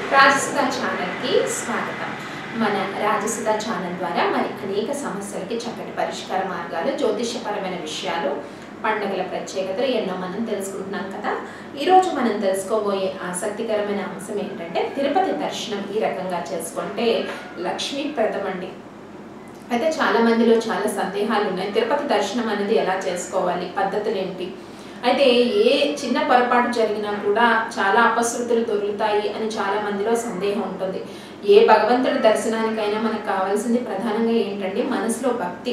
రాజసుధ ఛానల్కి స్వాగతం మన రాజసుధ ఛానల్ ద్వారా మరి అనేక సమస్యలకి చక్కటి పరిష్కార మార్గాలు జ్యోతిష్యపరమైన విషయాలు పండుగల ప్రత్యేకతలు ఎన్నో మనం తెలుసుకుంటున్నాం కదా ఈరోజు మనం తెలుసుకోబోయే ఆసక్తికరమైన అంశం ఏంటంటే తిరుపతి దర్శనం ఈ రకంగా చేసుకుంటే లక్ష్మీప్రదం అండి అయితే చాలా మందిలో చాలా సందేహాలు ఉన్నాయి తిరుపతి దర్శనం అనేది ఎలా చేసుకోవాలి పద్ధతులు ఏంటి అయితే ఏ చిన్న పొరపాటు జరిగినా కూడా చాలా అపశృతులు దొరుకుతాయి అని చాలా మందిలో సందేహం ఉంటుంది ఏ భగవంతుడి దర్శనానికైనా మనకు కావాల్సింది ప్రధానంగా ఏంటంటే మనసులో భక్తి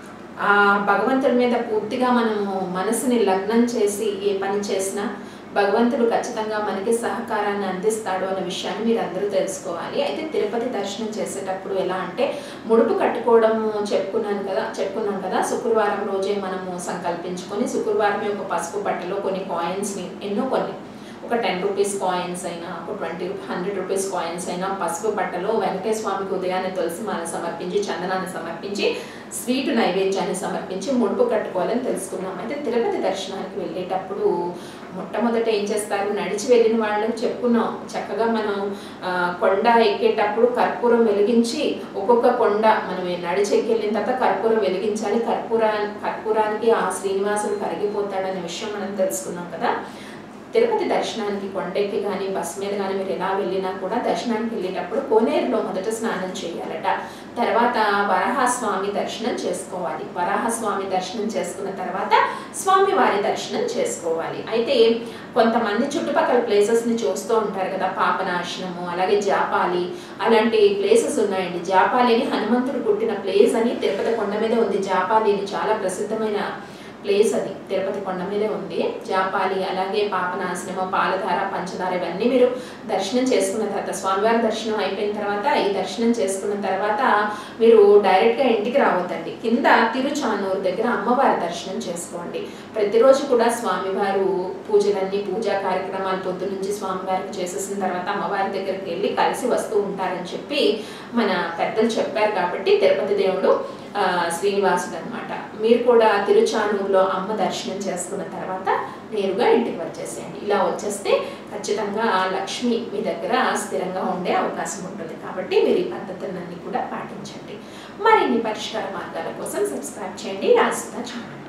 ఆ భగవంతుడి మీద పూర్తిగా మనము మనసుని లగ్నం చేసి ఏ పని చేసినా భగవంతుడు ఖచ్చితంగా మనకి సహకారాన్ని అందిస్తాడు అనే విషయాన్ని మీరు అందరూ తెలుసుకోవాలి అయితే తిరుపతి దర్శనం చేసేటప్పుడు ఎలా అంటే ముడుపు కట్టుకోవడం చెప్పుకున్నాను కదా చెప్పుకున్నాం కదా శుక్రవారం రోజే మనము సంకల్పించుకొని శుక్రవారం ఒక పసుపు బట్టలో కొన్ని కాయిన్స్ని ఎన్నో కొన్ని ఒక టెన్ రూపీస్ కాయిన్స్ అయినా ఒక ట్వంటీ హండ్రెడ్ రూపీస్ కాయిన్స్ అయినా పసుపు బట్టలో వెంకటేశ్వర స్వామికి ఉదయాన్నే తులసి మాల సమర్పించి చందనాన్ని సమర్పించి స్వీట్ నైవేద్యాన్ని సమర్పించి ముడుపు కట్టుకోవాలని తెలుసుకున్నాం అయితే తిరుపతి దర్శనానికి వెళ్ళేటప్పుడు మొట్టమొదట ఏం చేస్తారు నడిచి వెళ్ళిన వాళ్ళని చెప్పుకున్నాం చక్కగా మనం ఆ, కొండ ఎక్కేటప్పుడు కర్పూరం వెలిగించి ఒక్కొక్క కొండ మనం నడిచి ఎక్కి వెళ్ళిన తర్వాత కర్పూరం వెలిగించాలి కర్పూరా కర్పూరానికి ఆ శ్రీనివాసుడు కరిగిపోతాడనే విషయం మనం తెలుసుకున్నాం కదా తిరుపతి దర్శనానికి కొండెక్కి కానీ బస్ మీద కానీ మీరు ఎలా వెళ్ళినా కూడా దర్శనానికి వెళ్ళేటప్పుడు కోనేరులో మొదట స్నానం చేయాలట తర్వాత వరాహస్వామి దర్శనం చేసుకోవాలి వరాహస్వామి దర్శనం చేసుకున్న తర్వాత స్వామివారి దర్శనం చేసుకోవాలి అయితే కొంతమంది చుట్టుపక్కల ప్లేసెస్ని చూస్తూ ఉంటారు కదా పాపనాశనము అలాగే జాపాలి అలాంటి ప్లేసెస్ ఉన్నాయండి జాపాలిని హనుమంతుడు పుట్టిన ప్లేస్ అని తిరుపతి కొండ మీద ఉంది జాపాలిని చాలా ప్రసిద్ధమైన ప్లేస్ అది తిరుపతి కొండ మీదే ఉంది జాపాలి అలాగే పాపనాశనము పాలధార పంచదార ఇవన్నీ మీరు దర్శనం చేసుకున్న తర్వాత స్వామివారి దర్శనం అయిపోయిన తర్వాత ఈ దర్శనం చేసుకున్న తర్వాత మీరు డైరెక్ట్గా ఇంటికి రావద్దండి కింద తిరుచానూరు దగ్గర అమ్మవారి దర్శనం చేసుకోండి ప్రతిరోజు కూడా స్వామివారు పూజలన్నీ పూజా కార్యక్రమాలు పొద్దు నుంచి స్వామివారికి చేసేసిన తర్వాత అమ్మవారి దగ్గరికి వెళ్ళి కలిసి వస్తూ ఉంటారని చెప్పి మన పెద్దలు చెప్పారు కాబట్టి తిరుపతి దేవుడు ఆ, శ్రీనివాసుడు అనమాట మీరు కూడా తిరుచానూరులో అమ్మ దర్శనం చేసుకున్న తర్వాత నేరుగా ఇంటికి వచ్చేసేయండి ఇలా వచ్చేస్తే ఖచ్చితంగా లక్ష్మి మీ దగ్గర స్థిరంగా ఉండే అవకాశం ఉంటుంది కాబట్టి మీరు ఈ పద్ధతులన్నీ కూడా పాటించండి మరిన్ని పరిష్కార మార్గాల కోసం సబ్స్క్రైబ్ చేయండి రాసుతా ఛానల్